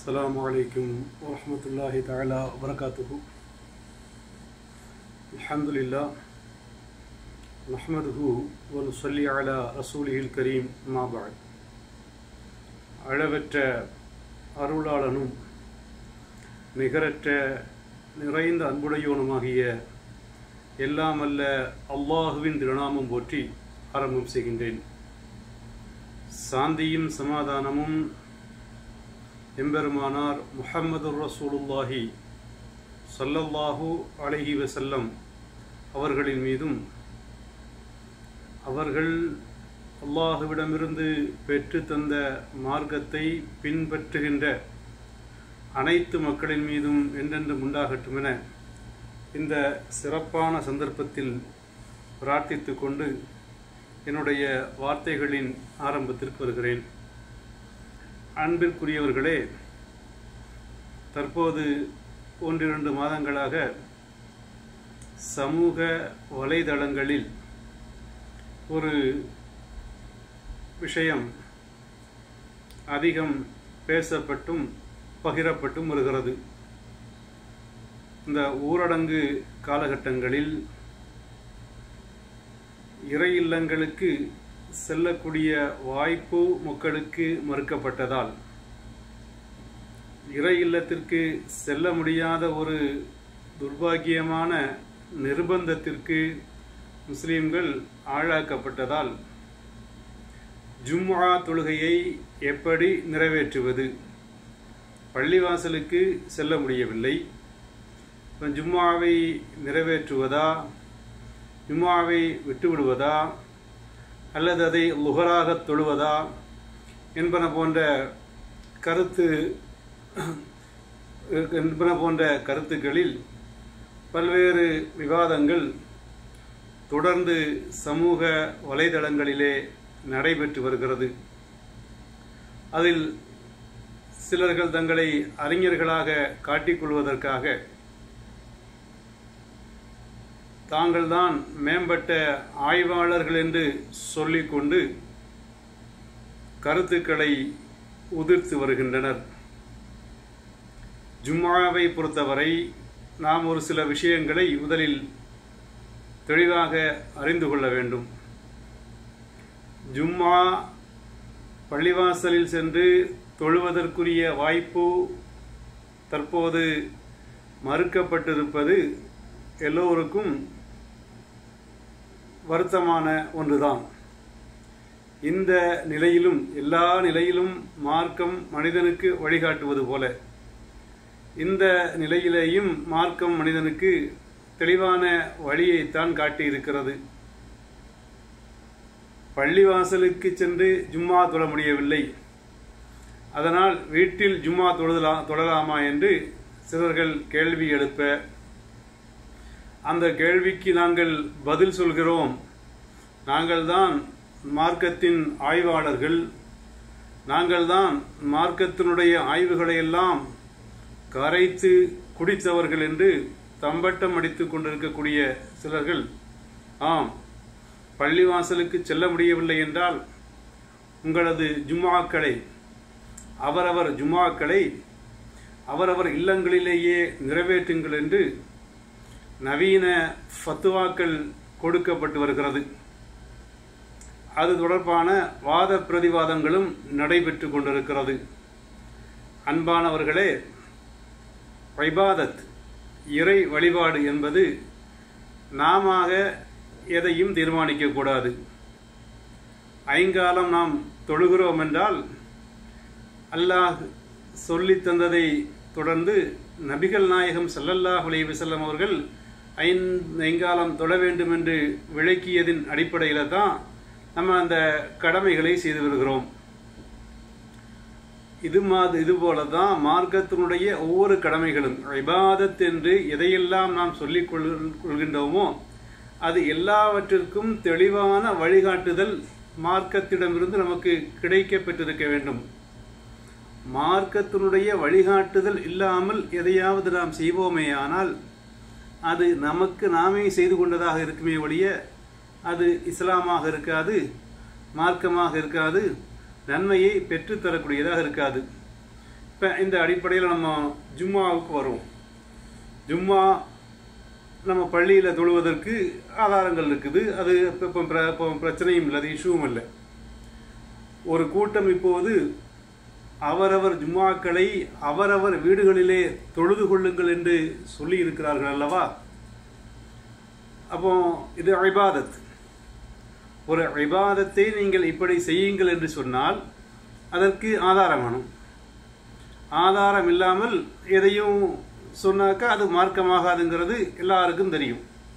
السلام عليكم ورحمة الله تعالى وبركاته الحمد لله نحمده ونصلي على رسوله الكريم ما بعد அளவற்ற அருளாளனும் நிகரற்ற நிறைந்த அன்புடையோனுமாகிய எல்லாமல்ல அல்லாஹுவின் திருநாமம் போற்றி ஆரம்பம் செய்கின்றேன் சாந்தியும் சமாதானமும் எம்பெருமானார் முஹம்மது ரசூலுல்லாஹி ஸல்லல்லாஹு அலைஹி வஸல்லம் அவர்களின் மீதும் அவர்கள் அல்லாஹுவிடமிருந்து பெற்று தந்த மார்க்கத்தை பின்பற்றுகின்ற அனைத்து மக்களின் மீதும் என்றென்றும் உண்டாகட்டும் என இந்த சிறப்பான சந்தர்ப்பத்தில் பிரார்த்தித்து கொண்டு என்னுடைய வார்த்தைகளின் ஆரம்பத்திற்கு வருகிறேன் அன்பிற்குரியவர்களே தற்போது ஒன்றிரண்டு மாதங்களாக சமூக வலைதளங்களில் ஒரு விஷயம் அதிகம் பேசப்பட்டும் பகிரப்பட்டும் வருகிறது இந்த ஊரடங்கு காலகட்டங்களில் இறை இல்லங்களுக்கு செல்லக்கூடிய வாய்ப்பு மக்களுக்கு மறுக்கப்பட்டதால் இறை இல்லத்திற்கு செல்ல முடியாத ஒரு துர்பாகியமான நிர்பந்தத்திற்கு முஸ்லிம்கள் ஆளாக்கப்பட்டதால் ஜும்ஆ தொழுகையை எப்படி நிறைவேற்றுவது பள்ளிவாசலுக்கு செல்ல முடியவில்லை ஜும்மாவை நிறைவேற்றுவதா ஜும்மாவை விட்டுவிடுவதா அல்லது அதை லுகராக தொழுவதா என்பன போன்ற கருத்து என்பன போன்ற கருத்துக்களில் பல்வேறு விவாதங்கள் தொடர்ந்து சமூக வலைதளங்களிலே நடைபெற்று வருகிறது அதில் சிலர்கள் தங்களை அறிஞர்களாக காட்டிக்கொள்வதற்காக தாங்கள்தான் மேம்பட்ட ஆய்வாளர்கள் என்று சொல்லிக்கொண்டு கருத்துக்களை உதிர்த்து வருகின்றனர் ஜும்மாவை பொறுத்தவரை நாம் ஒரு சில விஷயங்களை முதலில் தெளிவாக அறிந்து கொள்ள வேண்டும் ஜும்மா பள்ளிவாசலில் சென்று தொழுவதற்குரிய வாய்ப்பு தற்போது மறுக்கப்பட்டிருப்பது எல்லோருக்கும் வருத்தமான ஒன்றுதான் இந்த நிலையிலும் எல்லா நிலையிலும் மார்க்கம் மனிதனுக்கு வழிகாட்டுவது போல இந்த நிலையிலேயும் மார்க்கம் மனிதனுக்கு தெளிவான வழியைத்தான் காட்டியிருக்கிறது பள்ளிவாசலுக்கு சென்று ஜும்மா தொழ முடியவில்லை அதனால் வீட்டில் ஜும்மா தொழுதலா தொழலாமா என்று சிலர்கள் கேள்வி எழுப்ப அந்த கேள்விக்கு நாங்கள் பதில் சொல்கிறோம் நாங்கள் தான் மார்க்கத்தின் ஆய்வாளர்கள் நாங்கள் தான் மார்க்கத்தினுடைய ஆய்வுகளை எல்லாம் கரைத்து குடித்தவர்கள் என்று தம்பட்டம் அடித்துக் கொண்டிருக்கக்கூடிய சிலர்கள் ஆம் பள்ளிவாசலுக்கு செல்ல முடியவில்லை என்றால் உங்களது ஜும்மாக்களை அவரவர் ஜும்மாக்களை அவரவர் இல்லங்களிலேயே நிறைவேற்றுங்கள் என்று நவீன ஃபத்துவாக்கள் கொடுக்கப்பட்டு வருகிறது அது தொடர்பான வாத பிரதிவாதங்களும் நடைபெற்று கொண்டிருக்கிறது அன்பானவர்களே வைபாதத் இறை வழிபாடு என்பது நாம எதையும் தீர்மானிக்கக்கூடாது ஐங்காலம் நாம் தொழுகிறோம் என்றால் அல்லாஹ் சொல்லி தந்ததை தொடர்ந்து நபிகள் நாயகம் சல்லல்லாஹ் அலைவசல்லம் அவர்கள் ஐங்காலம் தொழ வேண்டும் என்று விளக்கியதின் அடிப்படையில் தான் நம்ம அந்த கடமைகளை செய்து வருகிறோம் இது மாதிரி இது போல தான் மார்க்கத்தினுடைய ஒவ்வொரு கடமைகளும் இபாதத் என்று எதையெல்லாம் நாம் சொல்லிக் கொள்கின்றோமோ அது எல்லாவற்றிற்கும் தெளிவான வழிகாட்டுதல் மார்க்கத்திடமிருந்து நமக்கு கிடைக்க பெற்றிருக்க வேண்டும் மார்க்கத்தினுடைய வழிகாட்டுதல் இல்லாமல் எதையாவது நாம் செய்வோமே ஆனால் அது நமக்கு நாமே செய்து கொண்டதாக இருக்குமே ஒழிய அது இஸ்லாமாக இருக்காது மார்க்கமாக இருக்காது நன்மையை பெற்றுத்தரக்கூடியதாக இருக்காது இப்போ இந்த அடிப்படையில் நம்ம ஜும்மாவுக்கு வருவோம் ஜும்மா நம்ம பள்ளியில் தொழுவதற்கு ஆதாரங்கள் இருக்குது அது இப்போ இப்போ பிர- இப்போ பிரச்சனையும் இல்லை அது இஷ்யூவும் இல்லை ஒரு கூட்டம் இப்போது அவரவர் ஜும்மாக்களை அவரவர் வீடுகளிலே தொழுது கொள்ளுங்கள் என்று சொல்லி இருக்கிறார்கள் அல்லவா அப்போ இது இபாதத் ஒரு இபாதத்தை நீங்கள் இப்படி செய்யுங்கள் என்று சொன்னால் அதற்கு ஆதாரம் வேணும் ஆதாரம் இல்லாமல் எதையும் சொன்னாக்கா அது மார்க்கமாகாதுங்கிறது எல்லாருக்கும் தெரியும்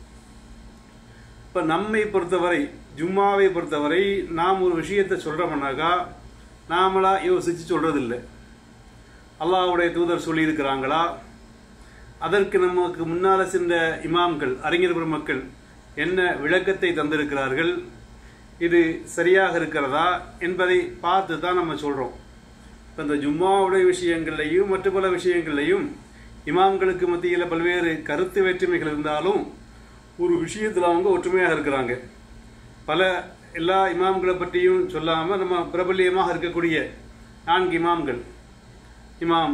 இப்போ நம்மை பொறுத்தவரை ஜும்மாவை பொறுத்தவரை நாம் ஒரு விஷயத்தை சொல்கிறோம்னாக்கா நாமளா யோசித்து சொல்கிறதில்லை அல்லாஹ்வுடைய தூதர் சொல்லியிருக்கிறாங்களா அதற்கு நமக்கு முன்னால் சென்ற இமாம்கள் அறிஞர் பெருமக்கள் என்ன விளக்கத்தை தந்திருக்கிறார்கள் இது சரியாக இருக்கிறதா என்பதை பார்த்து தான் நம்ம சொல்கிறோம் இப்போ இந்த ஜும்மாவுடைய விஷயங்கள்லையும் மற்ற பல விஷயங்கள்லையும் இமாம்களுக்கு மத்தியில் பல்வேறு கருத்து வேற்றுமைகள் இருந்தாலும் ஒரு விஷயத்தில் அவங்க ஒற்றுமையாக இருக்கிறாங்க பல எல்லா இமாம்களை பற்றியும் சொல்லாமல் நம்ம பிரபல்யமாக இருக்கக்கூடிய நான்கு இமாம்கள் இமாம்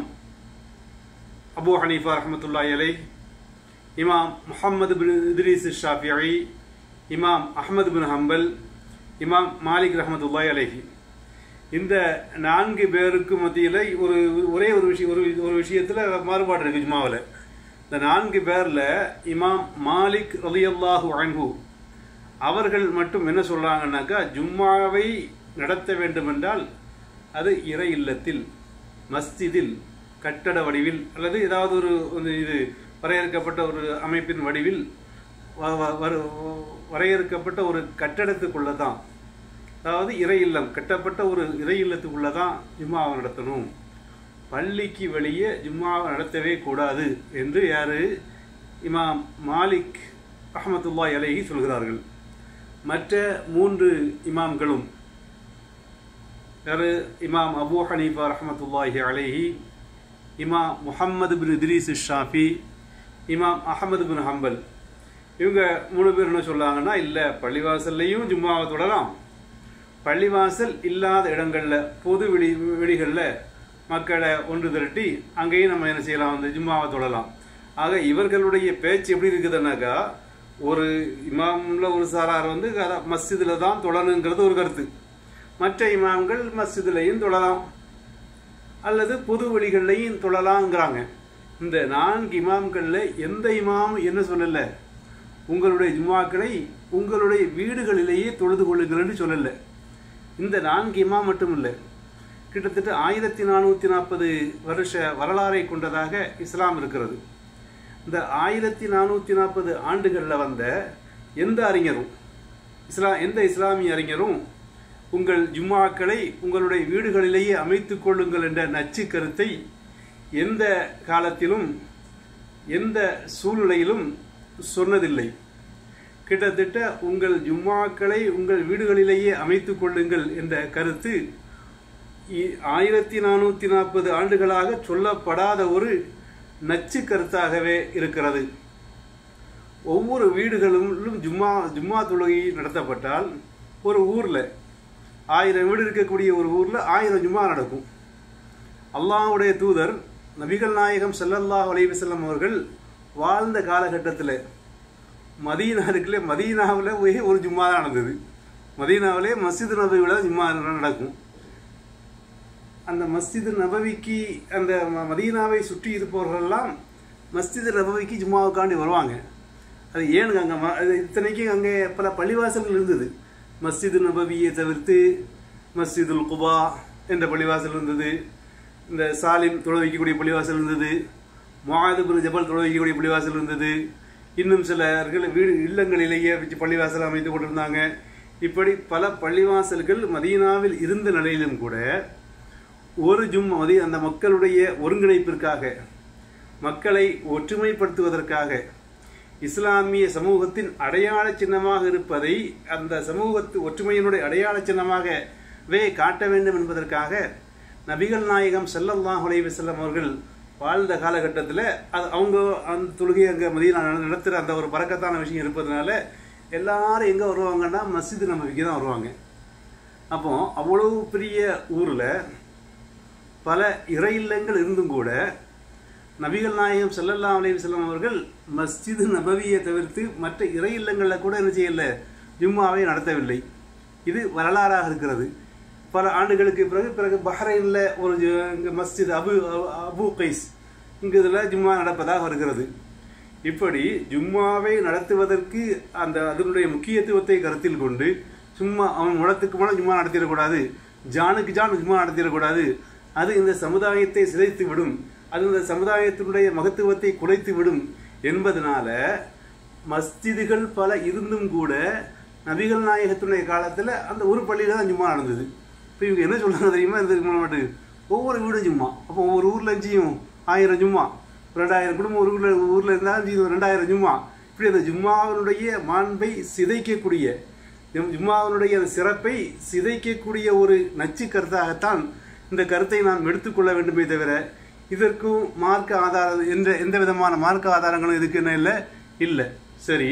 அபூ ஹனீஃபா ரஹமத்துல்லாஹி அலை இமாம் முஹம்மது பின் இத்ரீஸ் ஷாஃபியி இமாம் அஹ்மது பின் ஹம்பல் இமாம் மாலிக் ரஹமத்துல்லாஹி அலைஹி இந்த நான்கு பேருக்கு மத்தியில் ஒரு ஒரே ஒரு விஷயம் ஒரு ஒரு விஷயத்தில் மாறுபாடு இருக்கு ஜும்மாவில் இந்த நான்கு பேரில் இமாம் மாலிக் ரலியல்லாஹு அன்ஹு அவர்கள் மட்டும் என்ன சொல்றாங்கன்னாக்கா ஜும்மாவை நடத்த வேண்டுமென்றால் அது இறை இல்லத்தில் மஸ்ஜிதில் கட்டட வடிவில் அல்லது ஏதாவது ஒரு ஒரு இது வரையறுக்கப்பட்ட ஒரு அமைப்பின் வடிவில் வ- வ- வரு- வரையறுக்கப்பட்ட ஒரு கட்டடத்துக்குள்ள தான் அதாவது இறை இல்லம் கட்டப்பட்ட ஒரு இறை இல்லத்துக்குள்ள தான் ஜும்மாவை நடத்தணும் பள்ளிக்கு வெளியே ஜும்மாவை நடத்தவே கூடாது என்று யாரு இமாம் மாலிக் அஹமத்துல்லாஹி அலைஹி சொல்கிறார்கள் மற்ற மூன்று இமாம்களும் யாரு இமாம் அபூ ஹனீஃபா ரஹமத்துல்லாஹி அலைஹி இமாம் முஹம்மது பின் இத்ரீஸ் ஷாஃபி இமாம் அஹமது பின் ஹம்பல் இவங்க மூணு பேர் என்ன சொல்றாங்கன்னா இல்லை பள்ளிவாசல்லையும் ஜும்மாவை தொடலாம் பள்ளிவாசல் இல்லாத இடங்கள்ல பொது வெளி வெளிகளில் மக்களை ஒன்று திரட்டி அங்கேயும் நம்ம என்ன செய்யலாம் வந்து ஜும்மாவை தொழலாம் ஆக இவர்களுடைய பேச்சு எப்படி இருக்குதுன்னாக்கா ஒரு இமாம்ல ஒரு சாரார் வந்து மஸ்ஜிதில் தான் தொழணுங்கிறது ஒரு கருத்து மற்ற இமாம்கள் மஸ்ஜிதுலையும் தொழலாம் அல்லது பொது வழிகள்லையும் தொழலாங்கிறாங்க இந்த நான்கு இமாம்களில் எந்த இமாம் என்ன சொல்லல உங்களுடைய ஜும்மாக்களை உங்களுடைய வீடுகளிலேயே தொழுது கொள்ளுங்கள்னு சொல்லல இந்த நான்கு இமாம் மட்டும் இல்லை கிட்டத்தட்ட ஆயிரத்தி நானூற்றி நாற்பது வருஷ வரலாறை கொண்டதாக இஸ்லாம் இருக்கிறது இந்த ஆயிரத்தி நானூற்றி நாற்பது ஆண்டுகளில் வந்த எந்த அறிஞரும் இஸ்லா எந்த இஸ்லாமிய அறிஞரும் உங்கள் ஜும்மாக்களை உங்களுடைய வீடுகளிலேயே அமைத்துக் கொள்ளுங்கள் என்ற நச்சு கருத்தை எந்த காலத்திலும் எந்த சூழ்நிலையிலும் சொன்னதில்லை கிட்டத்தட்ட உங்கள் ஜும்மாக்களை உங்கள் வீடுகளிலேயே அமைத்துக் கொள்ளுங்கள் என்ற கருத்து இ- ஆயிரத்தி நானூற்றி நாற்பது ஆண்டுகளாக சொல்லப்படாத ஒரு நச்சு கருத்தாகவே இருக்கிறது ஒவ்வொரு வீடுகளிலும் ஜும்மா ஜும்மா தொழுகை நடத்தப்பட்டால் ஒரு ஊரில் ஆயிரம் வீடு இருக்கக்கூடிய ஒரு ஊரில் ஆயிரம் ஜும்மா நடக்கும் அல்லாஹ்வுடைய தூதர் நபிகள் நாயகம் ஸல்லல்லாஹு அலைஹி வஸல்லம் அவர்கள் வாழ்ந்த காலகட்டத்தில் மதீனா இருக்குல்ல மதீனாவில் ஒரே ஒரு ஜும்மா தான் நடந்தது மதீனாவிலே மஸ்ஜித் நபவியில் தான் ஜும்மா நடக்கும் அந்த மஸ்ஜித் நபவிக்கு அந்த ம- மதீனாவை சுற்றி இருப்பவர்களெல்லாம் மஸ்ஜித் நபவிக்கு ஜும்மாவுக்காண்டி வருவாங்க அது ஏனுங்க அங்கே ம அது இத்தனைக்கும் அங்கே பல பள்ளிவாசல்கள் இருந்தது மஸ்ஜித் நபவியை தவிர்த்து மஸ்ஜிதுல் குபா என்ற பள்ளிவாசல் இருந்தது இந்த சாலிம் தொலை வைக்கக்கூடிய பள்ளிவாசல் இருந்தது முஆதுபுல் ஜபல் தொலை வைக்கக்கூடிய பள்ளிவாசல் இருந்தது இன்னும் சிலர்கள் வீடு இல்லங்களிலேயே வச்சு பள்ளிவாசல் அமைத்து கொண்டிருந்தாங்க இப்படி பல பள்ளிவாசல்கள் மதீனாவில் இருந்த நிலையிலும் கூட ஒரு ஜும் மதி அந்த மக்களுடைய ஒருங்கிணைப்பிற்காக மக்களை ஒற்றுமைப்படுத்துவதற்காக இஸ்லாமிய சமூகத்தின் அடையாள சின்னமாக இருப்பதை அந்த சமூகத்து ஒற்றுமையினுடைய அடையாள சின்னமாகவே காட்ட வேண்டும் என்பதற்காக நபிகள் நாயகம் ஸல்லல்லாஹு அலைஹி வஸல்லம் அவர்கள் வாழ்ந்த காலகட்டத்தில் அது அவங்க அந்த தொழுகை அங்கே மதியம் நடத்துகிற அந்த ஒரு பறக்கத்தான விஷயம் இருப்பதனால எல்லாரும் எங்கே வருவாங்கன்னா மஸ்ஜித் நபவிக்கு தான் வருவாங்க அப்போ அவ்வளவு பெரிய ஊரில் பல இறை இல்லங்கள் இருந்தும் கூட நபிகள் நாயகம் ஸல்லல்லாஹு அலைஹி வஸல்லம் அவர்கள் மஸ்ஜிது நபவியை தவிர்த்து மற்ற இறை இல்லங்களில் கூட என்ன செய்யல ஜும்மாவை நடத்தவில்லை இது வரலாறாக இருக்கிறது பல ஆண்டுகளுக்கு பிறகு பிறகு பஹ்ரைனில் ஒரு ஜு- இங்க மஸ்ஜித் அபு அபு கைஸ் இங்கு இதில் ஜும்மா நடப்பதாக வருகிறது இப்படி ஜும்மாவை நடத்துவதற்கு அந்த அதனுடைய முக்கியத்துவத்தை கருத்தில் கொண்டு சும்மா அவன் முடத்துக்கு முடம் ஜும்மா நடத்திடக்கூடாது ஜானுக்கு ஜான் ஜும்மா நடத்திடக்கூடாது அது இந்த சமுதாயத்தை சிதைத்து விடும் அது இந்த சமுதாயத்தினுடைய மகத்துவத்தை குலைத்து விடும் என்பதனால மஸ்ஜிதுகள் பல இருந்தும் கூட நபிகள் நாயகத்தினுடைய காலத்தில் அந்த ஒரு பள்ளியில் தான் ஜும்மா நடந்தது இப்போ இவங்க என்ன சொல்றாங்க தெரியுமா இந்த மாட்டு ஒவ்வொரு வீடும் ஜும்மா அப்போ ஒவ்வொரு ஊர்ல செய்யும் ஆயிரம் ஜும்மா ரெண்டாயிரம் குடும்பம் ஒரு ஊர்ல ஊர்ல இருந்தாலும் இது ரெண்டாயிரம் ஜும்மா இப்படி அந்த ஜும்மாவினுடைய மாண்பை சிதைக்கக்கூடிய ஜும்- ஜும்மாவினுடைய அந்த சிறப்பை சிதைக்கக்கூடிய ஒரு நச்சு கருத்தாகத்தான் இந்த கருத்தை நாம் எடுத்துக்கொள்ள வேண்டுமே தவிர இதற்கும் மார்க்க ஆதாரம் என்ற எந்த விதமான மார்க்க ஆதாரங்களும் இதுக்கு என்ன இல்லை இல்லை சரி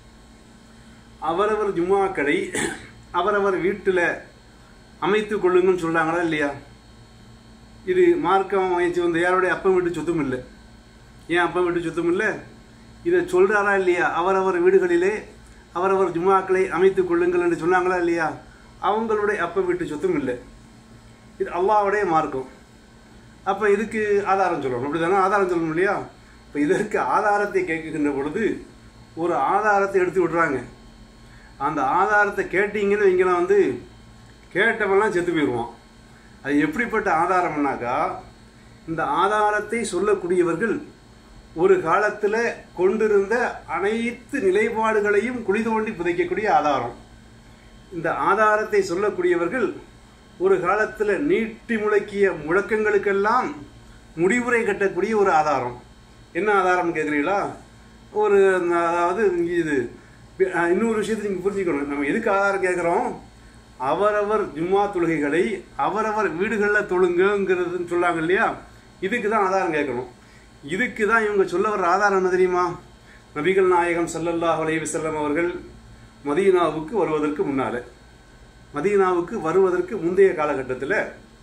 அவரவர் ஜும்மாக்களை அவரவர் வீட்டில் அமைத்துக் கொள்ளுங்கன்னு சொல்றாங்களா இல்லையா இது மார்க்கம் வகிச்சு வந்து யாருடைய அப்பம் வீட்டு சொத்தும் இல்லை ஏன் அப்பம் வீட்டு சொத்தும் இல்லை இதை சொல்றாரா இல்லையா அவரவர் வீடுகளிலே அவரவர் ஜும்மாக்களை அமைத்துக் கொள்ளுங்கள் என்று சொன்னாங்களா இல்லையா அவங்களுடைய அப்பம் வீட்டு சொத்தும் இல்லை இது அல்லாஹ்வுடைய மார்க்கம் அப்போ இதுக்கு ஆதாரம் சொல்லணும் அப்படிதானே ஆதாரம் சொல்லணும் இல்லையா இப்போ இதற்கு ஆதாரத்தை கேட்கின்ற பொழுது ஒரு ஆதாரத்தை எடுத்து விடுறாங்க அந்த ஆதாரத்தை கேட்டீங்கன்னு வைங்களேன் வந்து கேட்டவெல்லாம் செத்து போயிடுவான் அது எப்படிப்பட்ட ஆதாரம்னாக்கா இந்த ஆதாரத்தை சொல்லக்கூடியவர்கள் ஒரு காலத்தில் கொண்டிருந்த அனைத்து நிலைப்பாடுகளையும் குழி தோண்டி புதைக்கக்கூடிய ஆதாரம் இந்த ஆதாரத்தை சொல்லக்கூடியவர்கள் ஒரு காலத்தில் நீட்டி முழக்கிய முழக்கங்களுக்கெல்லாம் முடிவுரை கட்டக்கூடிய ஒரு ஆதாரம் என்ன ஆதாரம் கேட்குறீங்களா ஒரு அதாவது இங்க இது அஹ், இன்னொரு விஷயத்தை நீங்கள் புரிஞ்சுக்கணும் நம்ம எதுக்கு ஆதாரம் கேட்குறோம் அவரவர் ஜும்மா தொழுகைகளை அவரவர் வீடுகளில் தொழுங்கிறதுன்னு சொல்லாங்க இல்லையா இதுக்கு தான் ஆதாரம் கேட்கணும் இதுக்கு தான் இவங்க சொல்ல வர்ற ஆதாரம் என்ன தெரியுமா நபிகள் நாயகம் ஸல்லல்லாஹு அலைஹி வஸல்லம் அவர்கள் மதீனாவுக்கு வருவதற்கு முன்னால மதீனாவுக்கு வருவதற்கு முந்தைய காலகட்டத்தில்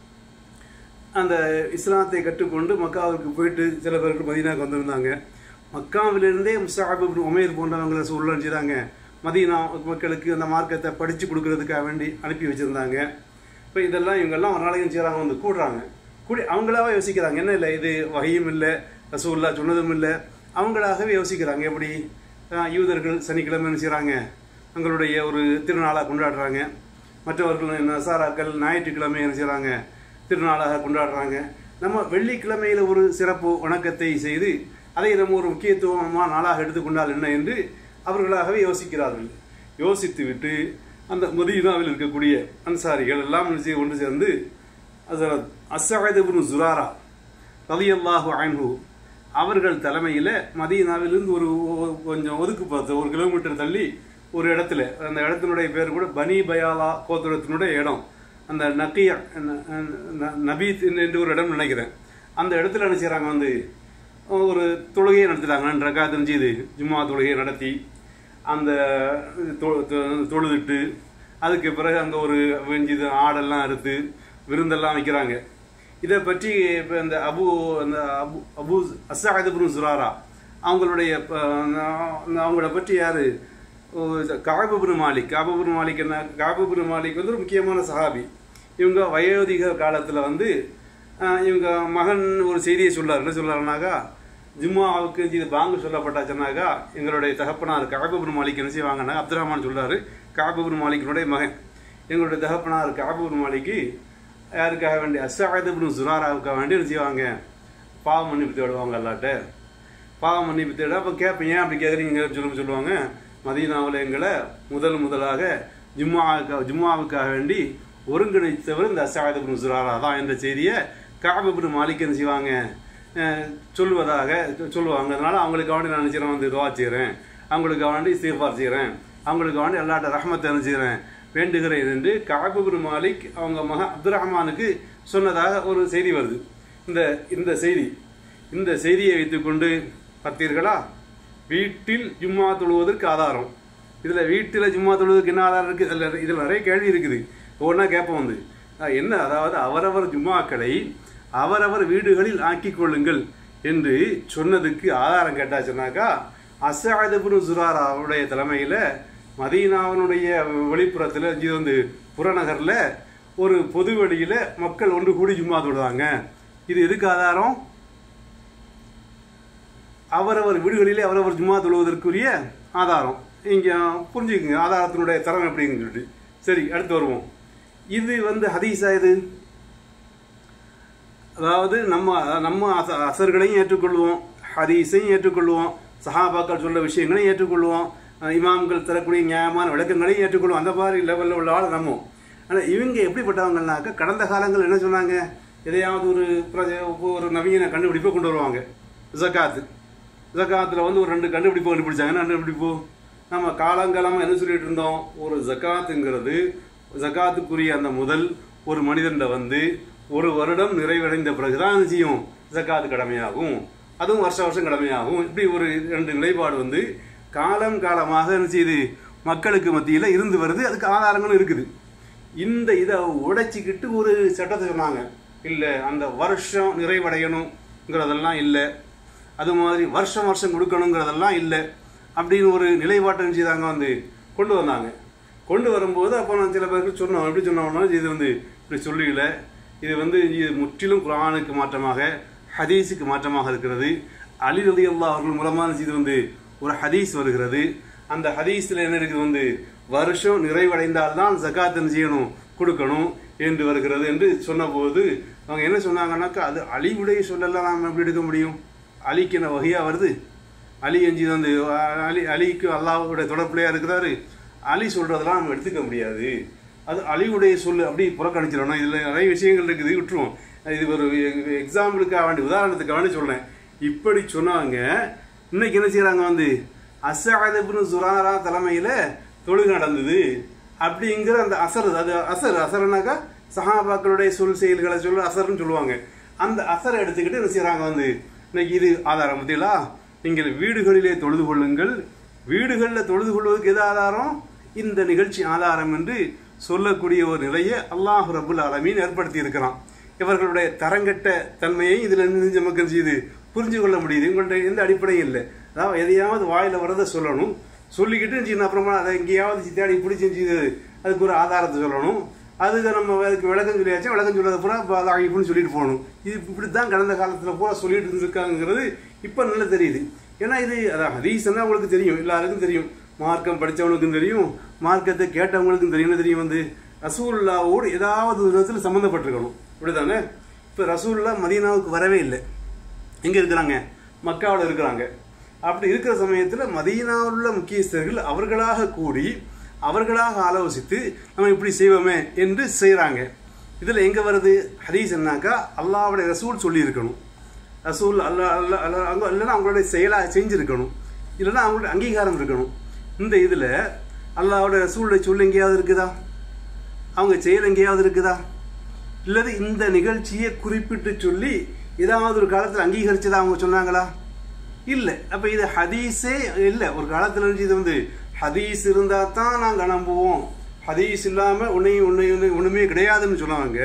அந்த இஸ்லாத்தை கற்றுக்கொண்டு மக்காவுக்கு போயிட்டு சில பேருக்கு மதீனாவுக்கு வந்திருந்தாங்க மக்காவிலிருந்தே முஸ்தாப் இப்னு உமைர் போன்றவங்களை சூழல் செய்தாங்க மதீனா மக்களுக்கு அந்த மார்க்கத்தை படித்து கொடுக்கறதுக்காக வேண்டி அனுப்பி வச்சுருந்தாங்க இப்போ இதெல்லாம் இவங்கெல்லாம் ஒரு நாளைக்கு செய்கிறாங்க வந்து கூடுறாங்க கூடி அவங்களாவே யோசிக்கிறாங்க என்ன இல்லை இது வகையும் இல்லை ரசூல்லா சொன்னதும் இல்லை அவங்களாகவே யோசிக்கிறாங்க எப்படி அஹ், யூதர்கள் சனிக்கிழமை என்ன செய்கிறாங்க தங்களுடைய ஒரு திருநாளாக கொண்டாடுறாங்க மற்றவர்கள் நசாராக்கள் ஞாயிற்றுக்கிழமை என்ன செய்கிறாங்க திருநாளாக கொண்டாடுறாங்க நம்ம வெள்ளிக்கிழமையில் ஒரு சிறப்பு வணக்கத்தை செய்து அதை நம்ம ஒரு முக்கியத்துவமான நாளாக எடுத்துக்கொண்டால் என்ன என்று அவர்களாகவே யோசிக்கிறார்கள் யோசித்து விட்டு அந்த மதீனாவில் இருக்கக்கூடிய அன்சாரிகள் எல்லாம் என்ன செய்ய- ஒன்று சேர்ந்து ஹஸரத் அஸ்ஸஅத் இப்னு ஜுராரா ரலியல்லாஹு அன்ஹு அவர்கள் தலைமையில் மதீனாவிலிருந்து ஒரு ஒ- கொஞ்சம் ஒதுக்கு பார்த்து ஒரு கிலோமீட்டர் தள்ளி ஒரு இடத்துல அந்த இடத்தினுடைய பேர் கூட பனி பயாலா கோத்திரத்தினுடைய இடம் அந்த நக்கியா ந- ந- நபீத் என்று ஒரு இடம் நினைக்கிறேன் அந்த இடத்துல என்ன செய்றாங்க வந்து ஒரு தொழுகையை நடத்திட்டாங்க ரக்கா தெரிஞ்சு இது ஜும்மா தொழுகையை நடத்தி அந்த தொ- தொ- தொழுதுட்டு அதுக்கு பிறகு அங்கே ஒரு வெஞ்சிது ஆடெல்லாம் அறுத்து விருந்தெல்லாம் வைக்கிறாங்க இதை பற்றி இப்போ இந்த அபு அந்த அபு அபு அசாஹிபுன் சுராரா அவங்களுடைய ப- அந்த- அவங்கள பற்றி யாரு காபுபுரு மாலிக் காபுபுரு மாலிக் என்ன காபுபுரு மாலிக் வந்து ஒரு முக்கியமான சஹாபி இவங்க வயோதிக காலத்தில் வந்து ஆஹ், இவங்க மகன் ஒரு செய்தியை சொல்லார் என்ன சொல்றாருனாக்கா ஜும்மாவுக்கு இது பாங்கு சொல்லப்பட்டாச்சுனாக்கா எங்களுடைய தகப்பனார் காபுபுரு மாலிக் என்ன செய்வாங்கன்னா அப்துல் ரஹ்மான் சொல்றாரு காபுபுரு மாலிக்கினுடைய மகன் எங்களுடைய தகப்பனார் காபுபுரு மாலிக்கு யாருக்காக வேண்டி அசாஹிபுன் சுராராவுக்காக வேண்டி என்ன செய்வாங்க பாவ மன்னிப்பு தேடுவாங்க அல்லாட்ட பாவ மன்னிப்பு தேட அப்போ கேட்பேன் ஏன் அப்படி கேட்குறீங்க சொல்ல சொல்லுவாங்க மதீனாவில் எங்களை முதல் முதலாக ஜும்மாவுக்கு ஜும்மாவுக்காக வேண்டி ஒருங்கிணைத்தவர் இந்த அசாஹிபுன் சுராரா தான் என்ற செய்தியை காபுபுன் மாலிக் என்ன செய்வாங்க அஹ், சொல்வதாக சொல்லுவாங்க அதனால அவங்களுக்கு வேண்டி நான் நினைச்சிடறேன் வந்து துவா செய்கிறேன் அவங்களுக்கு வேண்டி இஸ்திஃபார் செய்கிறேன் அவங்களுக்கு வேண்டி அல்லாட்ட ரஹமத்தை நினைச்சிக்கிறேன் வேண்டுகிறேன் என்று காபுபுர் மாலிக் அவங்க மக அப்துல் ரஹ்மானுக்கு சொன்னதாக ஒரு செய்தி வருது இந்த இந்த செய்தி இந்த செய்தியை வைத்துக்கொண்டு பார்த்தீர்களா வீட்டில் ஜும்மா தொழுவதற்கு ஆதாரம் இதில் வீட்டில் ஜும்மா தொழுவதற்கு என்ன ஆதாரம் இருக்குது இதில் இதில் நிறைய கேள்வி இருக்குது ஒவ்வொன்றா கேட்போம் வந்து அஹ் என்ன அதாவது அவரவர் ஜும்மாக்களை அவரவர் வீடுகளில் ஆக்கிக் கொள்ளுங்கள் என்று சொன்னதுக்கு ஆதாரம் கேட்டாச்சுனாக்கா அசாதபுரு சுராரா அவருடைய தலைமையில் மதீனாவினுடைய வெளிப்புறத்தில் இது வந்து புறநகரில் ஒரு பொது வெளியில் மக்கள் ஒன்று கூடி ஜும்மா தொழுதாங்க இது எதுக்கு ஆதாரம் அவரவர் வீடுகளிலே அவரவர் ஜும்மா தொழுவதற்குரிய ஆதாரம் இங்கே புரிஞ்சுக்குங்க ஆதாரத்தினுடைய தரம் எப்படின்னு சொல்லிட்டு சரி அடுத்து வருவோம் இது வந்து ஹதீஸா இது அதாவது நம்ம நம்ம அச- அசர்களையும் ஏற்றுக்கொள்வோம் ஹதீஸையும் ஏற்றுக்கொள்வோம் சஹாபாக்கள் சொல்ற விஷயங்களையும் ஏற்றுக்கொள்வோம் அஹ் இமாம்கள் தரக்கூடிய நியாயமான விளக்கங்களையும் ஏற்றுக்கொள்வோம் அந்த மாதிரி லெவலில் உள்ள ஆள் நம்ம ஆனால் இவங்க எப்படிப்பட்டவங்கனாக்க கடந்த காலங்கள் என்ன சொன்னாங்க எதையாவது ஒரு பிரஜ- ஒரு நவீன கண்டுபிடிப்பை கொண்டு வருவாங்க ஜக்காத்து ஜக்காத்தில் வந்து ஒரு ரெண்டு கண்டுபிடிப்பு கண்டுபிடிச்சாங்க என்ன கண்டுபிடிப்பு நம்ம காலங்காலமாக என்ன சொல்லிட்டு இருந்தோம் ஒரு ஜக்காத்துங்கிறது ஜக்காத்துக்குரிய அந்த முதல் ஒரு மனிதன்ட வந்து ஒரு வருடம் நிறைவடைந்த பிறகுதான் என்ன செய்யும் ஜக்காத்து கடமையாகும் அதுவும் வருஷ வருஷம் கடமையாகும் இப்படி ஒரு ரெண்டு நிலைப்பாடு வந்து காலம் காலமாக என்ன செய்யுது மக்களுக்கு மத்தியில் இருந்து வருது அதுக்கு ஆதாரங்களும் இருக்குது இந்த இதை உடைச்சிக்கிட்டு ஒரு சட்டத்தை சொன்னாங்க இல்லை அந்த வருஷம் நிறைவடையணுங்கிறதெல்லாம் இல்லை அது மாதிரி வருஷம் வருஷம் கொடுக்கணுங்கிறதெல்லாம் இல்லை அப்படின்னு ஒரு நிலைப்பாட்டை என்ன செய்தாங்க வந்து கொண்டு வந்தாங்க கொண்டு வரும்போது அப்போ நான் சில பேருக்கு சொன்னோம் எப்படி சொன்னோம்னா இது வந்து இப்படி சொல்லல இது வந்து இது முற்றிலும் குரானுக்கு மாற்றமாக ஹதீஸுக்கு மாற்றமாக இருக்கிறது அலி ரலி அல்லாஹ் அவர்கள் மூலமான இது வந்து ஒரு ஹதீஸ் வருகிறது அந்த ஹதீஸில் என்ன இருக்குது வந்து வருஷம் நிறைவடைந்தால் தான் ஜகாத் என்ன செய்யணும் கொடுக்கணும் என்று வருகிறது என்று சொன்னபோது அவங்க என்ன சொன்னாங்கன்னாக்கா அது அலிவுடைய சொல்லலாம் நாம் எப்படி எடுக்க முடியும் அலிக்கு என்ன வகையாக வருது அலி எஞ்சி வந்து அஹ், அலி அலிக்கு அல்லாஹ்வுடைய தொடர்புலையா இருக்கிறாரு அலி சொல்றதெல்லாம் நம்ம எடுத்துக்க முடியாது அது அலிவுடைய சொல்லு அப்படி புறக்கணிச்சிடணும் இதில் நிறைய விஷயங்கள் இருக்குது விட்டுருவோம் இது ஒரு எக்ஸாம்பிளுக்காக வேண்டி உதாரணத்துக்காக வேண்டி சொல்றேன் இப்படி சொன்னாங்க இன்னைக்கு என்ன செய்றாங்க வந்து அசாதபுன் சுராரா தலைமையில தொழுகை நடந்தது அப்படிங்கிற அந்த அசர் அது அசர் அசர்னாக்கா சஹாபாக்களுடைய சொல் செயல்களை சொல்ல அசர்னு சொல்லுவாங்க அந்த அசரை எடுத்துக்கிட்டு என்ன செய்றாங்க வந்து இன்னைக்கு இது ஆதாரம் பார்த்தீங்களா நீங்கள் வீடுகளிலே தொழுது கொள்ளுங்கள் வீடுகளில் தொழுது கொள்வதற்கு எது ஆதாரம் இந்த நிகழ்ச்சி ஆதாரம் என்று சொல்லக்கூடிய ஒரு நிலையை அல்லாஹ் ரபுல் ஆலமீன் ஏற்படுத்தி இருக்கிறான் இவர்களுடைய தரங்கட்ட தன்மையை இதுல இருந்து நமக்கு என்ன செய்யுது புரிஞ்சு கொள்ள முடியுது உங்கள்ட்ட எந்த அடிப்படையும் இல்லை அதாவது எதையாவது வாயில வரதை சொல்லணும் சொல்லிக்கிட்டு சின்ன அப்புறமா அதை எங்கேயாவது சித்தாடி பிடிச்சி செய்து அதுக்கு ஒரு ஆதாரத்தை சொல்லணும் அதுக்கு நம்ம அதுக்கு விளக்கம் சொல்லியாச்சும் விளக்கம் சொல்லாத பூரா இப்போ அதை அழிப்புன்னு சொல்லிட்டு போகணும் இது இப்படி தான் கடந்த காலத்தில் பூரா சொல்லிட்டு இருந்திருக்காங்கிறது இப்போ நல்லா தெரியுது ஏன்னா இது அதான் ஹதீஸ்னா உங்களுக்கு தெரியும் எல்லாருக்கும் தெரியும் மார்க்கம் படித்தவனுக்கும் தெரியும் மார்க்கத்தை கேட்டவங்களுக்கும் தெரியும் என்ன தெரியும் வந்து ரசூல்லாவோடு ஏதாவது ஒரு விதத்தில் சம்மந்தப்பட்டிருக்கணும் இப்படிதானே இப்போ ரசூல்லா மதீனாவுக்கு வரவே இல்லை எங்கே இருக்கிறாங்க மக்காவில் இருக்கிறாங்க அப்படி இருக்கிற சமயத்தில் மதீனாவில் உள்ள முக்கியஸ்தர்கள் அவர்களாக கூடி அவர்களாக ஆலோசித்து நம்ம இப்படி செய்வோமே என்று செய்கிறாங்க இதில் எங்கே வருது ஹதீஸ் என்னாக்கா அல்லாவுடைய ரசூல் சொல்லியிருக்கணும் ரசூல் அல்லா அல்லா அல்லா அங்கே இல்லைன்னா அவங்களுடைய செயலாக செஞ்சுருக்கணும் இல்லைன்னா அவங்களுடைய அங்கீகாரம் இருக்கணும் இந்த இதில் அல்லாவுடைய ரசூலுடைய சொல் எங்கேயாவது இருக்குதா அவங்க செயல் எங்கேயாவது இருக்குதா இல்லது இந்த நிகழ்ச்சியை குறிப்பிட்டு சொல்லி ஏதாவது ஒரு காலத்தில் அங்கீகரிச்சதா அவங்க சொன்னாங்களா இல்லை அப்போ இது ஹதீஸே இல்லை ஒரு காலத்தில் இருந்துச்சு இது வந்து ஹதீஸ் இருந்தால் தான் நாங்கள் நம்புவோம் ஹதீஸ் இல்லாமல் உன்னையும் உன்னை ஒன்று ஒன்றுமே கிடையாதுன்னு சொல்லுவாங்க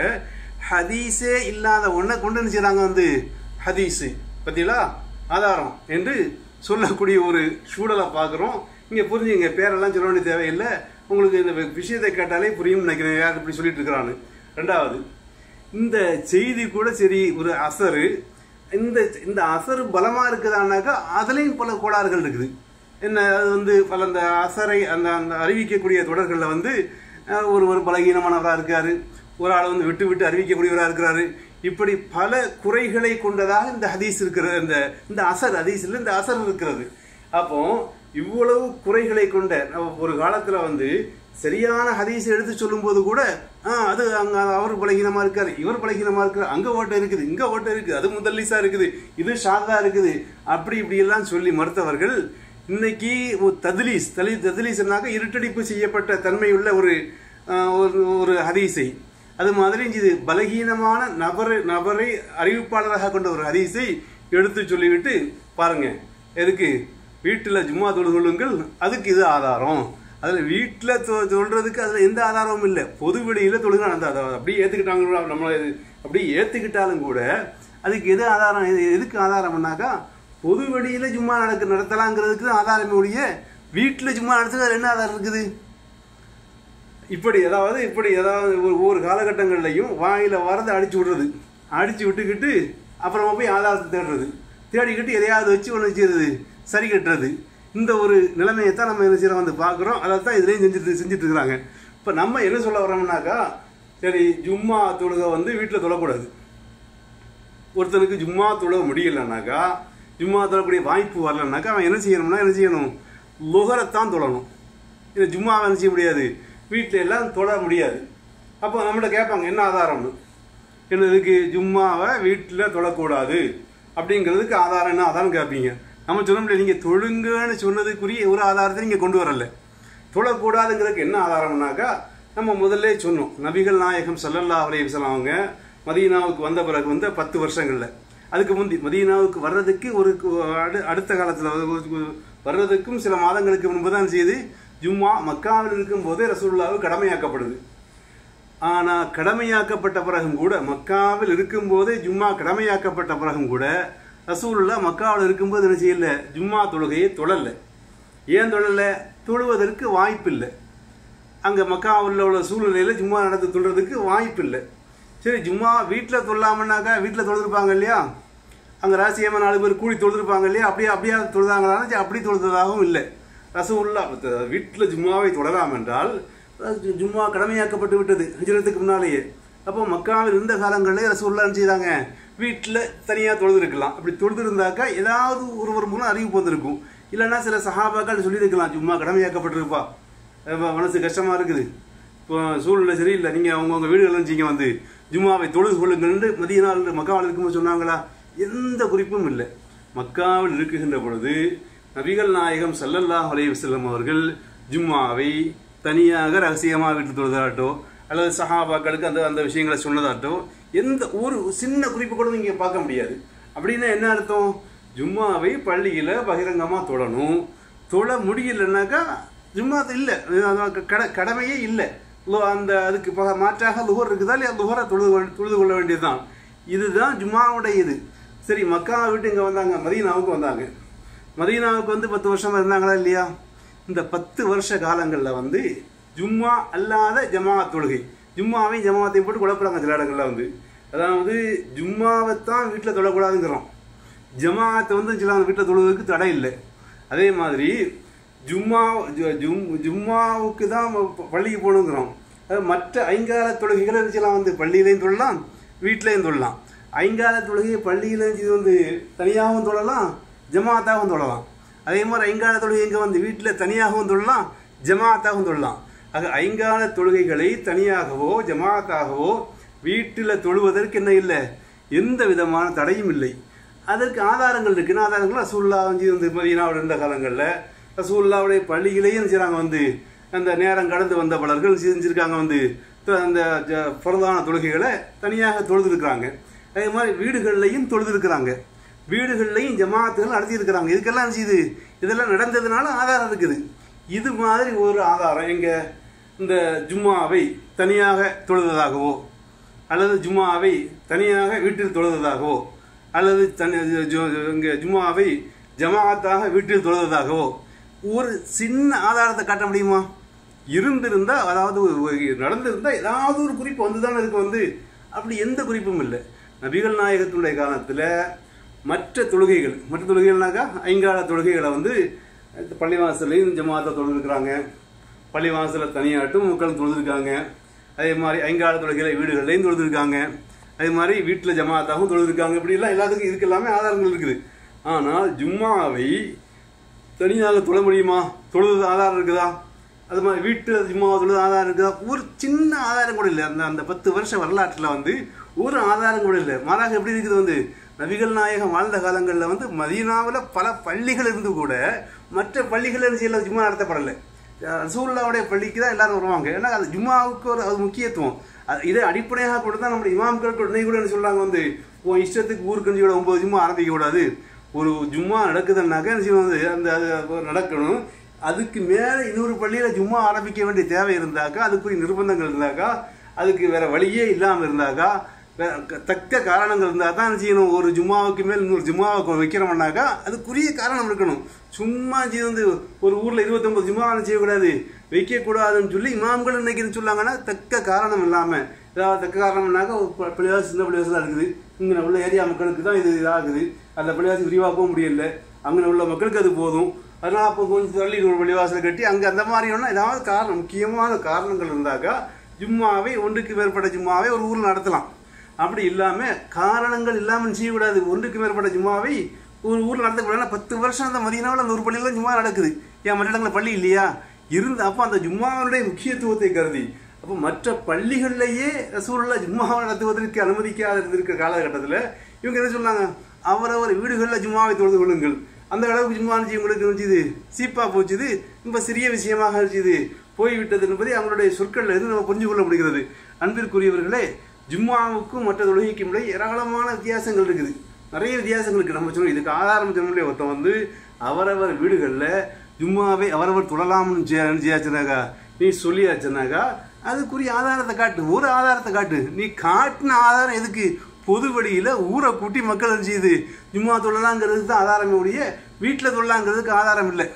ஹதீஸே இல்லாத ஒன்றை கொண்டு வந்து செய்கிறாங்க வந்து ஹதீஸு பார்த்தீங்களா ஆதாரம் என்று சொல்லக்கூடிய ஒரு சூழலை பார்க்குறோம் இங்கே புரிஞ்சுங்க பேரெல்லாம் சொல்ல வேண்டிய தேவையில்லை உங்களுக்கு இந்த விஷயத்தை கேட்டாலே புரியும் நினைக்கிறேன் யார் இப்படி சொல்லிட்டு இருக்கிறான்னு ரெண்டாவது இந்த செய்தி கூட சரி ஒரு அசரு இந்த இந்த அசரு பலமா இருக்குதானாக்கா அதுலேயும் பல கோளாறுகள் இருக்குது என்ன அது வந்து பல அந்த அசரை அந்த அந்த அறிவிக்கக்கூடிய தொடர்களில் வந்து அஹ், ஒரு ஒரு பலகீனமானவராக இருக்காரு ஒரு ஆள் வந்து விட்டு விட்டு அறிவிக்கக்கூடியவராக இருக்கிறாரு இப்படி பல குறைகளை கொண்டதாக இந்த ஹதீஸ் இருக்கிறது இந்த இந்த அசர் ஹதீஸில் இந்த அசர் இருக்கிறது அப்போ இவ்வளவு குறைகளை கொண்ட நம்ம ஒரு காலத்துல வந்து சரியான ஹதீஸ் எடுத்து சொல்லும்போது கூட ஆ அது அங்க அவர் பலகீனமா இருக்காரு இவர் பலகீனமா இருக்காரு அங்க ஓட்டை இருக்குது இங்க ஓட்டை இருக்குது அது முதல்லிசா இருக்குது இது ஷாதா இருக்குது அப்படி இப்படி எல்லாம் சொல்லி மறுத்தவர்கள் இன்னைக்கு ஒரு தத்லீஸ் தலி தத்லீஸ்னாக்க இருட்டடிப்பு செய்யப்பட்ட தன்மையுள்ள ஒரு ஆ, ஒரு ஒரு ஹதீஸை அது மாதிரி இது பலகீனமான நபரை நபரை அறிவிப்பாளராக கொண்ட ஒரு ஹதீஸை எடுத்து சொல்லிவிட்டு பாருங்க எதுக்கு வீட்டில் ஜும்மா தொழுது கொள்ளுங்கள் அதுக்கு இது ஆதாரம் அதில் வீட்டில் சொல்றதுக்கு அதில் எந்த ஆதாரமும் இல்லை பொது வெளியில் தொழுகை நடந்தா அதை அப்படியே ஏற்றுக்கிட்டாங்க நம்மளை இது அப்படியே ஏற்றுக்கிட்டாலும் கூட அதுக்கு எது ஆதாரம் எது எதுக்கு ஆதாரம்னாக்கா பொது வெளியில் சும்மா நடக்க நடத்தலாங்கிறதுக்கு தான் ஆதாரமே ஒழிய வீட்டில் சும்மா நடத்துறது அதில் என்ன ஆதாரம் இருக்குது இப்படி அதாவது இப்படி ஏதாவது ஒரு ஒவ்வொரு காலகட்டங்கள்லையும் வாயில வரதை அடிச்சு விடுறது அடிச்சு விட்டுக்கிட்டு அப்புறமா போய் ஆதாரத்தை தேடுறது தேடிக்கிட்டு எதையாவது வச்சு ஒன்று வச்சுருது சரி கட்டுறது இந்த ஒரு நிலைமையை தான் நம்ம என்ன செய்யறோம் வந்து பார்க்குறோம் அதை தான் இதுலேயும் செஞ்சுட்டு செஞ்சுட்டு இருக்கிறாங்க இப்போ நம்ம என்ன சொல்ல வரோம்னாக்கா சரி ஜும்மா தொழுகை வந்து வீட்டில் தொழக்கூடாது ஒருத்தனுக்கு ஜும்மா தொழ முடியலன்னாக்கா ஜும்மா தொழக்கூடிய வாய்ப்பு வரலன்னாக்கா அவன் என்ன செய்யணும்னா என்ன செய்யணும் லுகரத்தான் தொழணும் இல்லை ஜும்மாவை என்ன செய்ய முடியாது வீட்டில் எல்லாம் தொழ முடியாது அப்போ நம்மகிட்ட கேட்பாங்க என்ன ஆதாரம்னு என்னதுக்கு ஜும்மாவை வீட்டில் தொழக்கூடாது அப்படிங்கிறதுக்கு ஆதாரம் என்ன ஆதாரம் கேட்பீங்க நம்ம சொல்ல முடியாது நீங்கள் தொழுங்கன்னு சொன்னதுக்குரிய ஒரு ஆதாரத்தை நீங்கள் கொண்டு வரல தொழக்கூடாதுங்கிறதுக்கு என்ன ஆதாரம்னாக்கா நம்ம முதல்ல சொன்னோம் நபிகள் நாயகம் ஸல்லல்லாஹு அலைஹி வஸல்லம் அவங்க மதீனாவுக்கு வந்த பிறகு வந்து பத்து வருஷங்கள்ல அதுக்கு முந்தி மதீனாவுக்கு வர்றதுக்கு ஒரு கு- அடு- அடுத்த காலத்தில் வர்றதுக்கும் சில மாதங்களுக்கு முன்பு தான் செய்து ஜும்மா மக்காவில் இருக்கும்போதே ரசூலுல்லாஹ் கடமையாக்கப்படுது ஆனா கடமையாக்கப்பட்ட பிறகும் கூட மக்காவில் இருக்கும்போதே ஜும்மா கடமையாக்கப்பட்ட பிறகும் கூட ரசூலுல்லாஹ் மக்காவில் இருக்கும்போது என்ன செய்யல ஜும்மா தொழுகையை தொழல ஏன் தொழல தொழுவதற்கு வாய்ப்பில்லை அங்க மக்காவில் உள்ள சூழ்நிலையில ஜும்மா நடந்து தொழுறதுக்கு வாய்ப்பில்லை சரி ஜும்மா வீட்டில் தொழலாமன்னாக்கா வீட்டில் தொழுதுருப்பாங்க இல்லையா அங்கே ராசியம்மா நாலு பேர் கூடி தொழுதுருப்பாங்க இல்லையா அப்படியே அப்படியே தொழுதாங்களான்னு சரி, அப்படி தொழுததாகவும் இல்லை ரசூல்லா வீட்டில் ஜும்மாவை தொடலாம் என்றால் அது ஜும்மா கடமையாக்கப்பட்டு விட்டது ஹிஜ்ரத்துக்கு முன்னாலேயே அப்போ மக்காவில் இருந்த காலங்களிலே ரசூல்லா என்ன செய்தாங்க வீட்டில் தனியாக தொழுதுருக்கலாம் அப்படி தொழுதுருந்தாக்கா ஏதாவது ஒருவர் மூலம் அறிவிப்பு வந்திருக்கும் இல்லைன்னா சில சஹாபாக்கள் சொல்லியிருக்கலாம் ஜும்மா கடமையாக்கப்பட்டிருப்பா அப்ப மனசு கஷ்டமா இருக்குது இப்போ சூழ்நிலை சரியில்லை நீங்க அவங்கவுங்க வீடுகள் இருந்துச்சிங்க வந்து ஜும்மாவை தொழுது கொள்ளுங்கள்னு மதிய நாள் மக்காவில் இருக்கும்போது சொன்னாங்களா எந்த குறிப்பும் இல்லை மக்காவில் இருக்குகின்ற பொழுது நபிகள் நாயகம் ஸல்லல்லாஹு அலைஹி வஸல்லம் அவர்கள் ஜும்மாவை தனியாக ரகசியமாக வீட்டு தொழுதாட்டோ அல்லது சஹாபாக்களுக்கு அந்த அந்த விஷயங்களை சொன்னதாட்டோ எந்த ஒரு சின்ன குறிப்பு கூட நீங்க பார்க்க முடியாது அப்படின்னா என்ன அர்த்தம் ஜும்மாவை பள்ளியில பகிரங்கமா தொழணும் தொழ முடியலன்னாக்கா ஜும்மா இல்லை கட கடமையே இல்லை லு- அந்த அதுக்கு பக- மாற்றாக லுகர் இருக்குதா இல்லையா லுகரை தொழுது கொள்- தொழுது கொள்ள வேண்டியதுதான் இதுதான் ஜும்மாவுடைய இது சரி மக்கா விட்டு இங்கே வந்தாங்க மதீனாவுக்கு வந்தாங்க மதீனாவுக்கு வந்து பத்து வருஷமா இருந்தாங்களா இல்லையா இந்த பத்து வருஷ காலங்களில் வந்து ஜும்மா அல்லாத ஜமாஅத் தொழுகை ஜும்மாவையும் ஜமாஅத்தையும் போட்டு குழப்புறாங்க சில இடங்கள்ல வந்து அதாவது ஜும்மாவைத்தான் வீட்டில் தொழக்கூடாதுங்கிறோம் ஜமாஅத்தை வந்து சில வீட்டில் தொழுவதற்கு தடை இல்லை அதே மாதிரி ஜும்மா ஜு- ஜும் ஜும்மாவுக்கு தான் ப- பள்ளிக்கு போகணுங்கிறோம் அது மற்ற ஐங்கால தொழுகைகளை இருந்துச்சுலாம் வந்து பள்ளியிலையும் தொழலாம் வீட்டிலையும் தொழலாம் ஐங்கால தொழுகையை பள்ளியில இது வந்து தனியாகவும் தொழலாம் ஜமாத்தாகவும் தொழலாம் அதே மாதிரி ஐங்கால தொழுகை இங்கே வந்து வீட்டில் தனியாகவும் தொழலாம் ஜமாத்தாகவும் தொழலாம் ஆக ஐங்கால தொழுகைகளை தனியாகவோ ஜமாத்தாகவோ வீட்டில் தொழுவதற்கு என்ன இல்லை எந்த விதமான தடையும் இல்லை அதற்கு ஆதாரங்கள் இருக்குன்னா ஆதாரங்கள் ரசூல்லா வந்து வந்து மதீனாவில் இருந்த காலங்களில் ரசூல்லாவுடைய பள்ளியிலேயும் செய்கிறாங்க வந்து அந்த நேரம் கடந்து வந்த பலர்கள் செஞ்சிருக்காங்க வந்து த- அந்த ஜ- பிரதான தொழுகைகளை தனியாக தொழுதுருக்குறாங்க அதே மாதிரி வீடுகள்லையும் தொழுதுருக்குறாங்க வீடுகள்லையும் ஜமாத்துகள் நடத்தியிருக்கிறாங்க இதுக்கெல்லாம் செய்யுது இதெல்லாம் நடந்ததுனால ஆதாரம் இருக்குது இது மாதிரி ஒரு ஆதாரம் எங்க இந்த ஜும்மாவை தனியாக தொழுததாகவோ அல்லது ஜும்மாவை தனியாக வீட்டில் தொழுததாகவோ அல்லது தனி ஜு- இங்க ஜும்மாவை ஜமாஅத்தாக வீட்டில் தொழுததாகவோ ஒரு சின்ன ஆதாரத்தை காட்ட முடியுமா இருந்திருந்தா அதாவது ஒரு- ஒரு நடந்திருந்தா ஏதாவது ஒரு குறிப்பு வந்துதானே இருக்கு வந்து அப்படி எந்த குறிப்பும் இல்லை நபிகள் நாயகத்தினுடைய காலத்துல மற்ற தொழுகைகள் மற்ற தொழுகைகள்னாக்கா ஐங்கால தொழுகைகளை வந்து பள்ளிவாசல்லையும் ஜமாத்தை தொழுதுருக்குறாங்க பள்ளிவாசல தனியாட்டும் மக்கள் தொழுதுருக்காங்க அதே மாதிரி ஐங்கால தொழுகைகளை வீடுகள்லையும் தொழுதுருக்காங்க அதே மாதிரி வீட்டில் ஜமாத்தாகவும் தொழுதுருக்காங்க இப்படிலாம் எல்லாத்துக்கும் இதுக்கு எல்லாமே ஆதாரங்கள் இருக்குது ஆனால் ஜும்மாவை தனியாக தொழ முடியுமா தொழுது ஆதாரம் இருக்குதா அது மாதிரி வீட்டில் ஜும்மா தொழுது ஆதாரம் இருக்குதா ஒரு சின்ன ஆதாரம் கூட இல்லை அந்த அந்த பத்து வருஷ வரலாற்றில் வந்து ஒரு ஆதாரம் கூட இல்லை மாறாக எப்படி இருக்குது வந்து நபிகள் நாயகம் வாழ்ந்த காலங்களில் வந்து மதீனாவில் பல பள்ளிகள் இருந்து கூட மற்ற பள்ளிகள் என்ன செய்யல ஜும்மா நடத்தப்படலை ரசூல்லாவுடைய பள்ளிக்கு தான் எல்லாரும் வருவாங்க ஏன்னா அது ஜும்மாவுக்கு ஒரு அது முக்கியத்துவம் அது இதை அடிப்படையாக கொண்டு தான் நம்ம இமாம்கள் கூட கூட என்ன சொல்றாங்க வந்து உன் இஷ்டத்துக்கு ஊருக்கு கூட ஒன்பது ஜும்மா ஆரம்பிக்க கூடாது ஒரு ஜும்மா நடக்குதுன்னாக்க என்ன செய்யணும் வந்து அந்த அது நடக்கணும் அதுக்கு மேலே இன்னொரு பள்ளியில் ஜும்மா ஆரம்பிக்க வேண்டிய தேவை இருந்தாக்கா அதுக்குரிய நிர்பந்தங்கள் இருந்தாக்கா அதுக்கு வேற வழியே இல்லாமல் இருந்தாக்கா வேற க- தக்க காரணங்கள் இருந்தால் தான் என்ன செய்யணும் ஒரு ஜும்மாவுக்கு மேல் இன்னொரு ஜும்மாவுக்கு வைக்கிறோம்னாக்கா அதுக்குரிய காரணம் இருக்கணும் சும்மா செய்து வந்து ஒரு ஊரில் இருபத்தொம்பது ஜும்மா செய்யக்கூடாது வைக்கக்கூடாதுன்னு சொல்லி இமாம்கள் இன்னைக்கு என்ன சொல்லாங்கன்னா தக்க காரணம் இல்லாமல் ஏதாவது தக்க காரணம்னாக்கா ஒரு ப- பள்ளிவாசல் சின்ன பள்ளிவாசல் தான் இருக்குது இங்கே உள்ள ஏரியா மக்களுக்கு தான் இது இதாகுது அந்த பள்ளிவாசல் விரிவாக்கவும் முடியல அங்கே உள்ள மக்களுக்கு அது போதும் அதனால அப்போ கொஞ்சம் தள்ளி ஒரு பள்ளிவாசல் கட்டி அங்கே அந்த மாதிரியான ஏதாவது காரணம் முக்கியமான காரணங்கள் இருந்தாக்கா ஜும்மாவை ஒன்றுக்கு மேற்பட்ட ஜும்மாவை ஒரு ஊரில் நடத்தலாம் அப்படி இல்லாமல் காரணங்கள் இல்லாமல் செய்யக்கூடாது ஒன்றுக்கு மேற்பட்ட ஜும்மாவை ஒரு ஊரில் நடத்தக்கூடாது பத்து வருஷம் அந்த மதியனாவில் அந்த ஒரு பள்ளியில் ஜும்மா நடக்குது ஏன் மற்ற இடங்களில் பள்ளி இல்லையா இருந்து அப்போ அந்த ஜும்மாவுடைய முக்கியத்துவத்தை கருதி அப்போ மற்ற பள்ளிகள்லேயே ரசூலுல்லாஹ் ஜும்மாவை நடத்துவதற்கு அனுமதிக்காத இருந்திருக்கிற காலகட்டத்தில் இவங்க என்ன சொன்னாங்க அவரவர் வீடுகளில் ஜும்மாவை தொழுது கொள்ளுங்கள் அந்த அளவுக்கு ஜும்மா இருந்துச்சு உங்களுக்கு இருந்துச்சு சீப்பா போச்சுது ரொம்ப சிறிய விஷயமாக இருந்துச்சு போய்விட்டது என்பதை அவங்களுடைய சொற்கள்ல இருந்து நம்ம புரிஞ்சு கொள்ள முடிகிறது அன்பிற்குரியவர்களே ஜும்மாவுக்கும் மற்ற தொழுகைக்கும் இடையே ஏராளமான வித்தியாசங்கள் இருக்குது நிறைய வித்தியாசங்கள் இருக்கு நம்ம சொன்னோம் இதுக்கு ஆதாரம் சொன்ன ஒருத்தன் வந்து அவரவர் வீடுகளில் ஜும்மாவை அவரவர் தொழலாம்னு செய்யாச்சுனாக்கா நீ சொல்லியாச்சுனாக்கா அதுக்குரிய ஆதாரத்தை காட்டு ஒரு ஆதாரத்தை காட்டு நீ காட்டின ஆதாரம் எதுக்கு பொது வழியில் ஊரை கூட்டி மக்கள் என்ன செய்யுது ஜும்மா தொழலாங்கிறதுக்கு தான் ஆதாரமே ஒழிய வீட்டில் தொழலாங்கிறதுக்கு ஆதாரம் இல்லை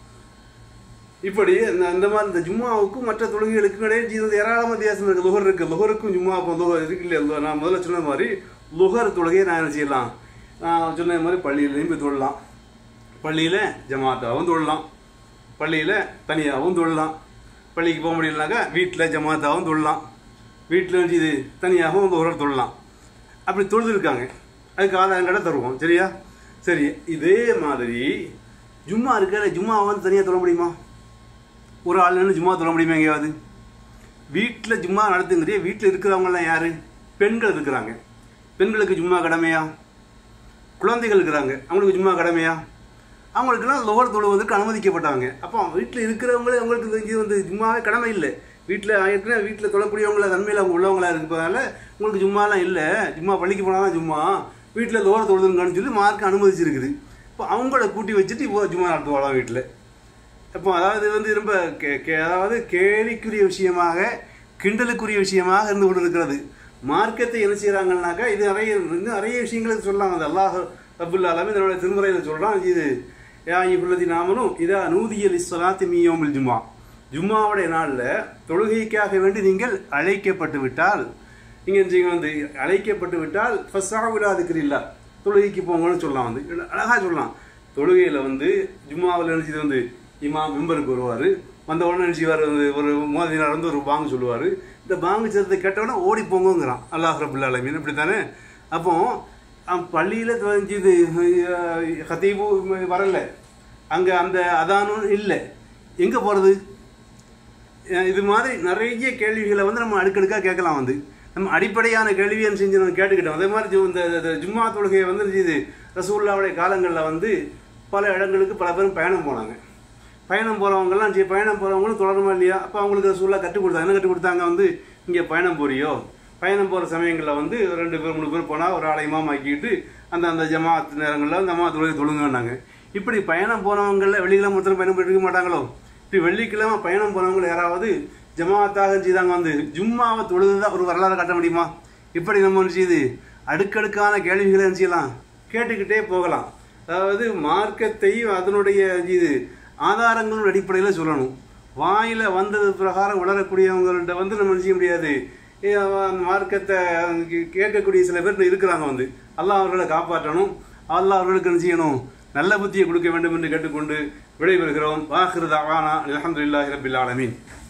இப்படி இந்த இந்த மாதிரி இந்த ஜும்மாவுக்கும் மற்ற தொழுகைகளுக்கும் இடையே இது ஏராளமான வித்தியாசம் இருக்கு லுகர் இருக்கு லுகருக்கும் ஜும்மாவுக்கும் லுகர் இருக்கு இல்லையா நான் முதல்ல சொன்ன மாதிரி லுகர் தொழுகையை நான் என்ன செய்யலாம் நான் சொன்ன மாதிரி பள்ளியிலையும் போய் தொழலாம் பள்ளியில் ஜமாத்தாவும் தொழலாம் பள்ளியில் தனியாகவும் தொழலாம் பள்ளிக்கு போக முடியலனாக்கா வீட்டில் ஜமாத்தாவும் தொழலாம் வீட்டில் இது தனியாகவும் லுகர் தொழலாம் அப்படி தொழுதுருக்காங்க அதுக்கு ஆதாரம் கடை தருவோம் சரியா சரி இதே மாதிரி ஜும்மா இருக்கிற ஜும்மா வந்து தனியாக தொழ முடியுமா ஒரு ஆள் நின்று ஜும்மா தொழ முடியுமா எங்கேயாவது வீட்டில் ஜும்மா நடத்துங்கிறிய வீட்டில் இருக்கிறவங்கலாம் யாரு பெண்கள் இருக்கிறாங்க பெண்களுக்கு ஜும்மா கடமையா குழந்தைகள் இருக்கிறாங்க அவங்களுக்கு ஜும்மா கடமையா அவங்களுக்கெல்லாம் லோகர் தொழுவதற்கு அனுமதிக்கப்பட்டாங்க அப்போ வீட்டில் இருக்கிறவங்களே அவங்களுக்கு இந்த இது வந்து ஜும்மாவே கடமை இல்லை வீட்டில் ஏற்கனவே வீட்டில் தொழக்கூடியவங்கள தன்மையில் அவங்க உள்ளவங்களா இருப்பதால உங்களுக்கு ஜும்மாலாம் இல்லை ஜும்மா பள்ளிக்கு போனால் தான் ஜும்மா வீட்டில் லோகர் தொழுதுங்கன்னு சொல்லி மார்க் அனுமதிச்சிருக்குது இப்போ அவங்கள கூட்டி வச்சுட்டு இப்போ ஜும்மா நடத்துவாளாம் வீட்டில் அப்போ அதாவது வந்து ரொம்ப கே- கே- அதாவது கேலிக்குரிய விஷயமாக கிண்டலுக்குரிய விஷயமாக இருந்து கொண்டு இருக்கிறது மார்க்கத்தை என்ன செய்கிறாங்கன்னாக்கா இது நிறைய இன்னும் நிறைய விஷயங்களுக்கு சொல்லலாம் அது அல்லாஹ் ரபுல் ஆலமீன் இதனுடைய திருமுறையில் சொல்கிறான் இது யா இவ்வளதி நாமனும் இதா நூதியல் இஸ்வலாத்தி மீயோமில் ஜும்மா ஜும்மாவுடைய நாளில் தொழுகைக்காக வேண்டி நீங்கள் அழைக்கப்பட்டு விட்டால் நீங்கள் என்ன செய்யுங்க வந்து அழைக்கப்பட்டு விட்டால் ஃபஸ்ஸாவிலாதுக்கு இல்லா தொழுகைக்கு போங்கன்னு சொல்லலாம் வந்து அழகாக சொல்லலாம் தொழுகையில் வந்து ஜும்மாவில் நினைச்சது வந்து இமாம் மெம்பருக்கு வருவார் வந்த உடனே நினைச்சுவார் வந்து ஒரு மோதினார் வந்து ஒரு பாங்கு சொல்லுவார் இந்த பாங்கு சத்தத்தை கேட்டவுடனே ஓடி போங்கங்கிறான் அல்லாஹ் ரபுல்லா அலமீன் அப்படி தானே அப்போ பள்ளியில் இது ஹத்தீபு வரல அங்கே அந்த அதானும் இல்லை எங்கே போகிறது இது மாதிரி நிறைய கேள்விகளை வந்து நம்ம அடுக்கடுக்காக கேட்கலாம் வந்து நம்ம அடிப்படையான கேள்வியை செஞ்சு நம்ம கேட்டுக்கிட்டோம் அதே மாதிரி ஜு- இந்த இந்த ஜும்மா தொழுகையை வந்து இது ரசூல்லாவுடைய காலங்களில் வந்து பல இடங்களுக்கு பல பேரும் பயணம் போனாங்க பயணம் போகிறவங்கலாம் சரி பயணம் போகிறவங்களும் தொடருமா இல்லையா அப்போ அவங்களுக்கு ரசூல்லா கற்றுக் கொடுத்தாங்க என்ன கற்றுக் கொடுத்தாங்க வந்து இங்கே பயணம் போறியோ பயணம் போகிற சமயங்களில் வந்து ரெண்டு பேர் மூணு பேர் போனால் ஒரு ஆளை இமாம் ஆக்கிட்டு அந்த அந்த ஜமாத் நேரங்களில் அந்த அம்மா தொழுகை தொழுங்கன்னாங்க இப்படி பயணம் போனவங்களில் வெள்ளிக்கிழமை ஒருத்தர் பயணம் போயிருக்க மாட்டாங்களோ இப்படி வெள்ளிக்கிழமை பயணம் போனவங்க யாராவது ஜமாத்தாக செய்தாங்க வந்து ஜும்மாவை தொழுதுதான் ஒரு வரலாறு காட்ட முடியுமா இப்படி நம்ம என்ன செய்யுது அடுக்கடுக்கான கேள்விகளை என்ன செய்யலாம் கேட்டுக்கிட்டே போகலாம் அதாவது மார்க்கத்தை அதனுடைய இது ஆதாரங்களின் அடிப்படையில் சொல்லணும் வாயில வந்தது பிரகாரம் வளரக்கூடியவங்கள்ட்ட வந்து நம்ம என்ன செய்ய முடியாது ஏ, அவன் மார்க்கத்தை கே- கேட்கக்கூடிய சில பேர் இருக்கிறாங்க வந்து அல்லாஹ் அவர்களை காப்பாற்றணும் அல்லாஹ் அவர்களுக்கு என்ன செய்யணும் நல்ல புத்தியை கொடுக்க வேண்டும் என்று கேட்டுக்கொண்டு விடைபெறுகிறோம் வாஹிருதாவானா அலமதுல்லாஹி ரபில் ஆலமீன்